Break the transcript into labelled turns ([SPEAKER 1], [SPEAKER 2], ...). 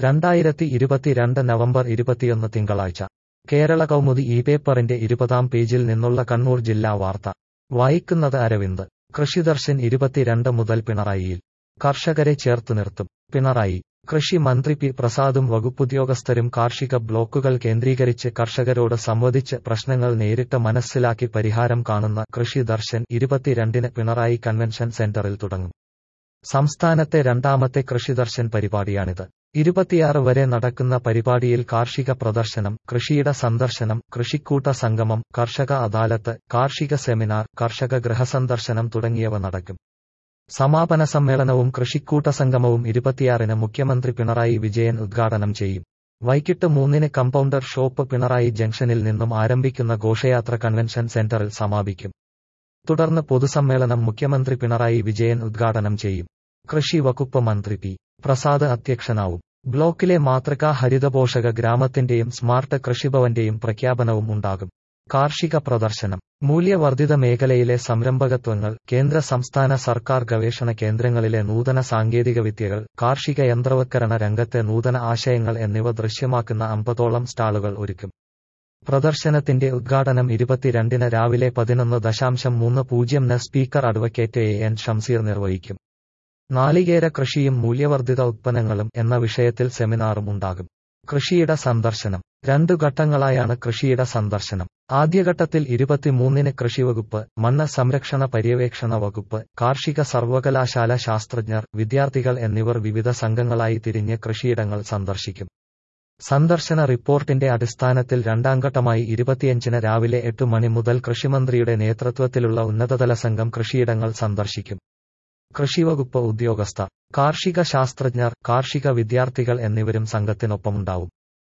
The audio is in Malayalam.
[SPEAKER 1] രണ്ടായിരത്തി ഇരുപത്തിരണ്ട് നവംബർ ഇരുപത്തിയൊന്ന് തിങ്കളാഴ്ച കേരള കൗമുദി ഈ പേപ്പറിന്റെ ഇരുപതാം പേജിൽ നിന്നുള്ള കണ്ണൂർ ജില്ലാ വാർത്ത വായിക്കുന്നത് അരവിന്ദ് കൃഷിദർശൻ ഇരുപത്തിരണ്ട് മുതൽ പിണറായിയിൽ കർഷകരെ ചേർത്ത് നിർത്തും പിണറായി കൃഷി മന്ത്രി പി പ്രസാദും വകുപ്പുദ്യോഗസ്ഥരും കാർഷിക ബ്ലോക്കുകൾ കേന്ദ്രീകരിച്ച് കർഷകരോട് സംവദിച്ച് പ്രശ്നങ്ങൾ നേരിട്ട് മനസ്സിലാക്കി പരിഹാരം കാണുന്ന കൃഷി ദർശൻ ഇരുപത്തിരണ്ടിന് പിണറായി കൺവെൻഷൻ സെന്ററിൽ തുടങ്ങും സംസ്ഥാനത്തെ രണ്ടാമത്തെ കൃഷിദർശൻ പരിപാടിയാണിത് ഇരുപത്തിയാറ് വരെ നടക്കുന്ന പരിപാടിയിൽ കാർഷിക പ്രദർശനം കൃഷിയിട സന്ദർശനം കൃഷിക്കൂട്ട സംഗമം കർഷക അദാലത്ത് കാർഷിക സെമിനാർ കർഷക ഗൃഹസന്ദർശനം തുടങ്ങിയവ നടക്കും സമാപന സമ്മേളനവും കൃഷിക്കൂട്ട സംഗമവും ഇരുപത്തിയാറിന് മുഖ്യമന്ത്രി പിണറായി വിജയൻ ഉദ്ഘാടനം ചെയ്യും വൈകിട്ട് മൂന്നിന് കമ്പൗണ്ടർ ഷോപ്പ് പിണറായി ജംഗ്ഷനിൽ നിന്നും ആരംഭിക്കുന്ന ഘോഷയാത്ര കൺവെൻഷൻ സെന്ററിൽ സമാപിക്കും തുടർന്ന് പൊതുസമ്മേളനം മുഖ്യമന്ത്രി പിണറായി വിജയൻ ഉദ്ഘാടനം ചെയ്യും കൃഷി വകുപ്പ് മന്ത്രി പി പ്രസാദ് അധ്യക്ഷനാവും ബ്ലോക്കിലെ മാതൃകാ ഹരിതപോഷക ഗ്രാമത്തിന്റെയും സ്മാർട്ട് കൃഷിഭവന്റെയും പ്രഖ്യാപനവും ഉണ്ടാകും കാർഷിക പ്രദർശനം മൂല്യവർദ്ധിത മേഖലയിലെ സംരംഭകത്വങ്ങൾ കേന്ദ്ര സംസ്ഥാന സർക്കാർ ഗവേഷണ കേന്ദ്രങ്ങളിലെ നൂതന സാങ്കേതിക വിദ്യകൾ കാർഷിക യന്ത്രവത്കരണ രംഗത്തെ നൂതന ആശയങ്ങൾ എന്നിവ ദൃശ്യമാക്കുന്ന അമ്പതോളം സ്റ്റാളുകൾ ഒരുക്കും പ്രദർശനത്തിന്റെ ഉദ്ഘാടനം ഇരുപത്തിരണ്ടിന് രാവിലെ പതിനൊന്ന് ദശാംശം മൂന്ന് പൂജ്യംന് speaker advocate A N Shamseer നിർവഹിക്കും നാളികേര കൃഷിയും മൂല്യവർദ്ധിത ഉത്പന്നങ്ങളും എന്ന വിഷയത്തിൽ സെമിനാറും ഉണ്ടാകും കൃഷിയിട സന്ദർശനം രണ്ടു ഘട്ടങ്ങളായാണ് കൃഷിയിട സന്ദർശനം ആദ്യഘട്ടത്തിൽ ഇരുപത്തിമൂന്നിന് കൃഷിവകുപ്പ് മണ്ണ് സംരക്ഷണ പര്യവേക്ഷണ വകുപ്പ് കാർഷിക സർവകലാശാല ശാസ്ത്രജ്ഞർ വിദ്യാർത്ഥികൾ എന്നിവർ വിവിധ സംഘങ്ങളായി തിരിഞ്ഞ് കൃഷിയിടങ്ങൾ സന്ദർശിക്കും സന്ദർശന റിപ്പോർട്ടിന്റെ അടിസ്ഥാനത്തിൽ രണ്ടാംഘട്ടമായി ഇരുപത്തിയഞ്ചിന് രാവിലെ എട്ട് മണി മുതൽ കൃഷിമന്ത്രിയുടെ നേതൃത്വത്തിലുള്ള ഉന്നതതല സംഘം കൃഷിയിടങ്ങൾ സന്ദർശിക്കും കൃഷിവകുപ്പ് ഉദ്യോഗസ്ഥർ കാർഷിക ശാസ്ത്രജ്ഞർ കാർഷിക വിദ്യാർത്ഥികൾ എന്നിവരും സംഘത്തിനൊപ്പമുണ്ടാവും